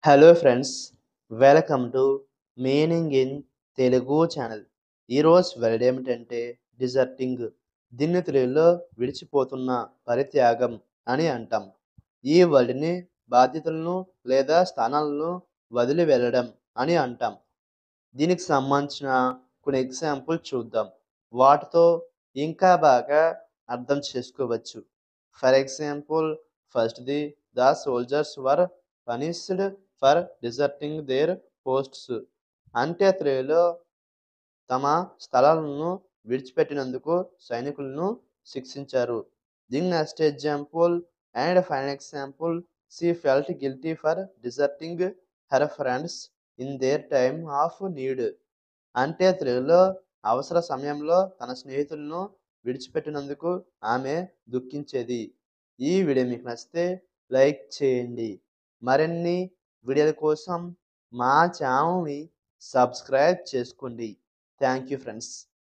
hello friends welcome to meaning in Telugu channel ఈరోజు word ఏమిటంటే deserting దీన్ని తెలుగులో విడిచిపోతున్న పరిత్యాగం అని అంటాం ఈ వర్డ్ని బాధ్యతలను లేదా స్థానాలను వదిలి వెళ్ళడం అని అంటాం దీనికి సంబంధించిన కొన్ని ఎగ్జాంపుల్ చూద్దాం వాటితో ఇంకా బాగా అర్థం చేసుకోవచ్చు ఫర్ ఎగ్జాంపుల్ ఫస్ట్ది the soldiers were punished for deserting their posts అంటే తెలుగులో తమ స్థలాలను విడిచిపెట్టినందుకు సైనికులను శిక్షించారు దీని next example and final example she felt guilty for deserting her friends in their time of need అంటే తెలుగులో అవసర సమయంలో తన స్నేహితులను విడిచిపెట్టినందుకు ఆమె దుఃఖించేది ఈ వీడియో మీకు నచ్చితే లైక్ చేయండి మరిన్ని వీడియోల కోసం మా ఛానల్ని సబ్స్క్రైబ్ చేసుకోండి థ్యాంక్ యూ ఫ్రెండ్స్